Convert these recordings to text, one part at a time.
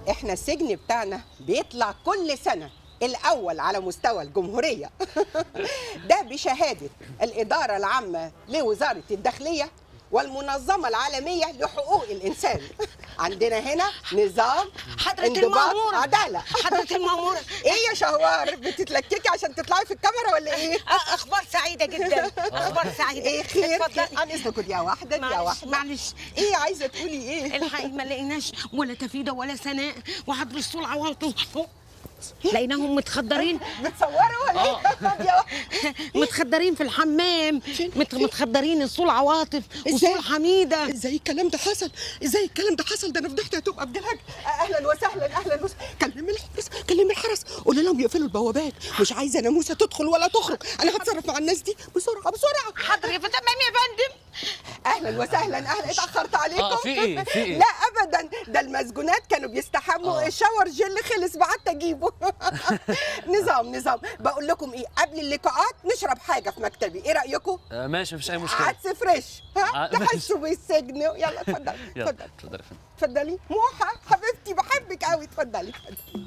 احنا السجن بتاعنا بيطلع كل سنه الاول على مستوى الجمهوريه ده بشهاده الاداره العامه لوزاره الداخليه والمنظمه العالميه لحقوق الانسان عندنا هنا نظام حضرة انضباط المأمورة. عداله حضرة المأمورة ايه يا شهوار بتتلككي عشان تطلعي في الكاميرا ولا ايه آه، اخبار سعيده جدا اخبار سعيده ايه خير اتفضلي عن اذنكم يا واحده يا معلش واحده معلش ايه عايزه تقولي ايه الحقيقة ما لقيناش ولا تفيدة ولا سناء وحضر الصول عواطف لقيناهم متخدرين بتصوروا ولا ايه طب يا واحدة. متخدرين في الحمام مت- متخدرين الصول عواطف إزاي؟ وصول حميده ازاي الكلام ده حصل ازاي الكلام ده حصل ده انا فضحت هتبقى بدلهج اهلا وسهلا اهلا وسهلا كلمي الحرس كلمي الحرس قولي لهم يقفلوا البوابات مش عايزه ناموسه تدخل ولا تخرج انا هتصرف مع الناس دي بسرعه بسرعه حاضر يا فندم تمام يا فندم اهلا وسهلا اهلا اتاخرت عليكم آه، في إيه؟ في إيه؟ لا ابدا ده المسجونات كانوا بيستحموا آه. الشاور جل خلص بعت اجيبه نظام نظام بقول لكم ايه قبل اللقاءات نشرب حاجه في مكتبي ايه رايكم آه، ماشي مفيش اي مشكله عدس فريش ها آه، تحسوا بالسجن يلا اتفضلي يلا اتفضلي اتفضل يا فندم اتفضلي موحة حبيبتي بحبك قوي اتفضلي اتفضلي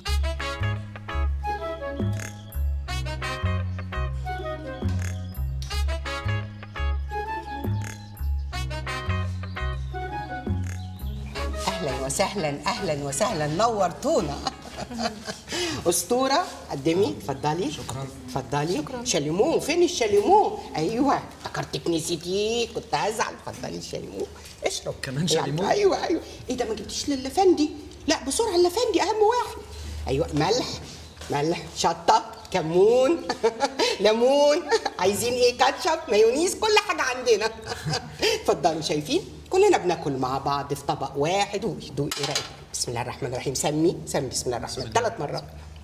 اهلا وسهلا اهلا وسهلا نورتونا اسطوره قدمي اتفضلي شكرا اتفضلي شكرا شاليمو فين الشاليمو ايوه افتكرتك نسيتيه كنت هزعل اتفضلي الشاليمو اشرب كمان شاليمو؟ ايوه ايوه ايه ده ما جبتيش للافندي لا بسرعه اللافندي اهم واحد ايوه ملح ملح شطه كمون ليمون عايزين ايه كاتشب مايونيز كل حاجه عندنا اتفضلوا شايفين كلنا بناكل مع بعض في طبق واحد ويدوق ايه رايك بسم الله الرحمن الرحيم سمي سمي بسم الله الرحمن ثلاث مرات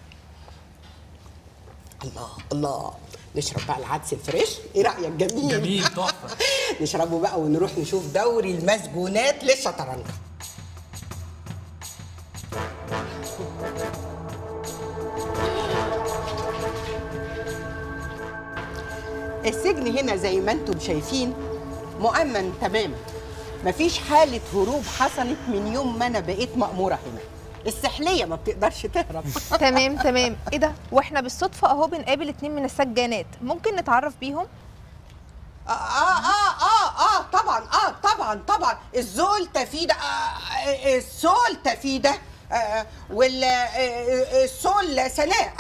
الله الله نشرب بقى العدس الفريش ايه رايك جميل جميل تحفه نشربه بقى ونروح نشوف دوري المسجونات للشطرنج السجن هنا زي ما انتم شايفين مؤمن تماما مفيش حالة هروب حصلت من يوم ما انا بقيت مأمورة هنا السحلية ما بتقدرش تهرب تمام تمام ايه ده واحنا بالصدفه اهو بنقابل اتنين من السجانات ممكن نتعرف بيهم اه اه اه اه, آه طبعا اه طبعا طبعا الزول تفيدة آه آه، السول تفيدة آه والسول سناء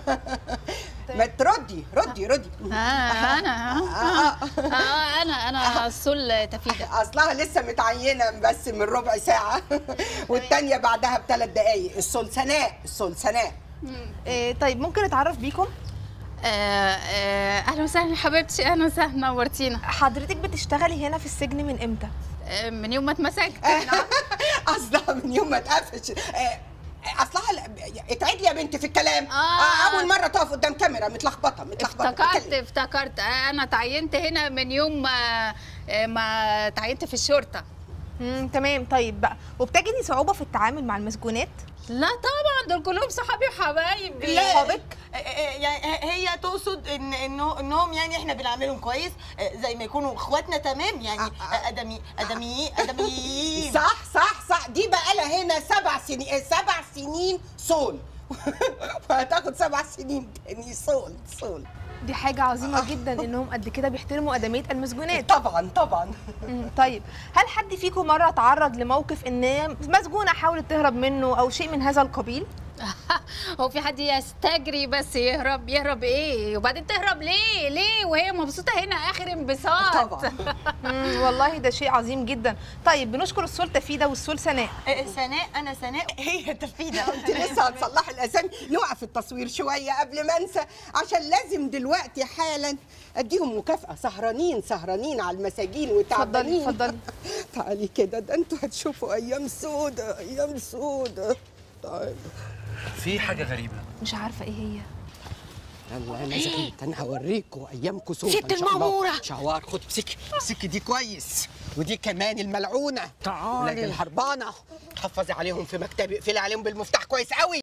ما تردي ردي ردي آه انا آه، آه. آه انا انا السول تفيده اصلها لسه متعينه بس من ربع ساعه والتانيه بعدها بثلاث دقايق السول سناء السول سناء إيه طيب ممكن نتعرف بيكم آه آه اهلا وسهلا حبيبتي اهلا وسهلا نورتينا حضرتك بتشتغلي هنا في السجن من امتى آه من يوم ما اتمسكت اصلها من يوم ما اتقفش آه، اصلها لا- اتعدي يا بنتي في الكلام آه. اول مره تقف قدام كاميرا متلخبطه متلخبطه افتكرت اتكلم. افتكرت آه انا تعينت هنا من يوم ما آه، ما تعينت في الشرطه امم تمام طيب بقى وبتجدي صعوبه في التعامل مع المسجونات لا طبعا دول كلهم صحابي وحبايبي صحابك يعني هي تقصد ان انه انهم يعني احنا بنعملهم كويس زي ما يكونوا اخواتنا تمام يعني ادمي ادمي ادميين صح صح صح دي بقى لها هنا سبع سنين سبع سنين صول وهتاخد سبع سنين تاني صول صول دي حاجه عظيمه جدا انهم قد كده بيحترموا ادميه المسجونات طبعا طبعا مم، طيب هل حد فيكم مره تعرض لموقف ان مسجونه حاولت تهرب منه او شيء من هذا القبيل هو في حد يستجري بس يهرب يهرب ايه وبعدين تهرب ليه ليه وهي مبسوطه هنا اخر انبساط طبعا مم، والله ده شيء عظيم جدا طيب بنشكر السول تفيده والسول سناء سناء انا سناء هي تفيده انت لسه هتصلحي الاسامي نوقف التصوير شويه قبل ما انسى عشان لازم دلوقتي حالا اديهم مكافاه سهرانين سهرانين على المساجين وتعبانين اتفضلي. تعالي كده ده انتوا هتشوفوا ايام سودة ايام سودة طيب في حاجه غريبه مش عارفه ايه هي يلا انا زهقت انا هوريكم ايامكم سودة ست المأمورة. شوار خد امسكي امسكي دي كويس ودي كمان الملعونه تعالي. ولاد الهربانه حفظي عليهم في مكتبي اقفلي عليهم بالمفتاح كويس قوي